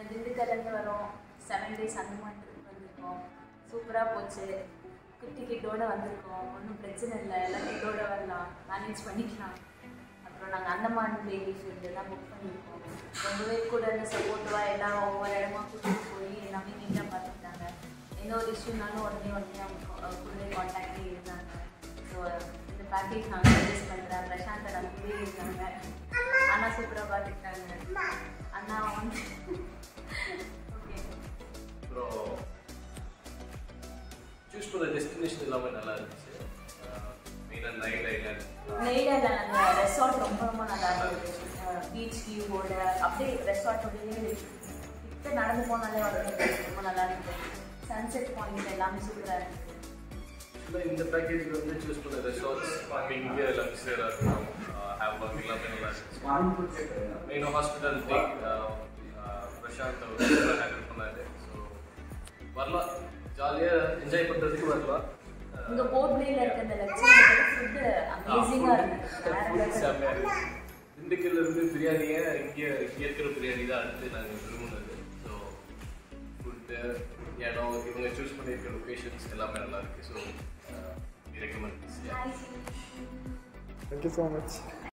திண்டுக்கல்லேருந்து வரோம் seven days Andaman trip வந்திருக்கோம் சூப்பராக போச்சு குட்டி கிட்டோட வந்திருக்கோம் ஒன்றும் பிரச்சனை இல்லை எல்லாம் கிட்டோட வரலாம் மேனேஜ் பண்ணிக்கலாம் அப்புறம் நாங்கள் அந்தமான் பேபி ஃபுட்டு தான் புக் பண்ணியிருக்கோம் ரொம்பவே கூட இருந்து சப்போர்ட்டிவாக எல்லாம் ஒவ்வொரு இடமா கூட்டிகிட்டு போய் எல்லாமே நீட்டாக பார்த்துக்கிட்டாங்க எந்த ஒரு இஷ்யூனாலும் உடனே உடனே அவங்க கூடவே காண்டாக்டே இருந்தாங்க ஸோ இந்த பேக்கேஜ் நாங்கள் சஜஸ்ட் பண்ணுறேன் பிரசாந்த் அண்ணா கூடவே இருந்தாங்க அண்ணா சூப்பராக பார்த்துக்கிட்டாங்க அண்ணா வந்து ஓகே அப்புறம் சூஸ் பண்ண டெஸ்டினேஷன் எல்லாமே நல்லா இருந்துச்சு மெயினாக நைட் ஐலாண்ட் நெய்டல அந்த ரெசார்ட் ரொம்ப ரொம்ப நல்லா இருந்துச்சு பீச் வியூவோட அப்படியே ரெசார்ட்டோடய கிட்ட நடந்து போனாலே உடனே ரொம்ப நல்லா இருந்துச்சு சன்செட் பாயிண்ட் எல்லாமே சூப்பராக இருந்துச்சு ஆக்சுவலாக இந்த பேக்கேஜ் வந்து சூஸ் பண்ண ரெசார்ட்ஸ் இங்கே லக்ஸரியாக இருக்கும் ஹேவ்லாக் எல்லாமே நல்லா இருந்துச்சு மெயினாக ஹாஸ்பிட்டாலிட்டி பிரசாந்த் அவர் ஹேண்டில் பண்ணாரு ஸோ வரலாம் ஜாலியாக என்ஜாய் பண்ணுறதுக்கு வரலாம் உங்க போர்ட்லேயே இருக்க அந்த லட்சம் ஃபுட்டு அமேசிங்காக இருந்தது வேற level. செம்மையாக இருக்கு திண்டுக்கல்ல இருந்து பிரியாணியை இங்கே இங்கே இருக்கிற பிரியாணி தான் அடுத்து நாங்கள் விரும்புனது ஸோ ஃபுட்டு இடம் இவங்க சூஸ் பண்ணியிருக்க லொக்கேஷன்ஸ் எல்லாமே நல்லா இருக்கு so recommend Hi. Thank you so much.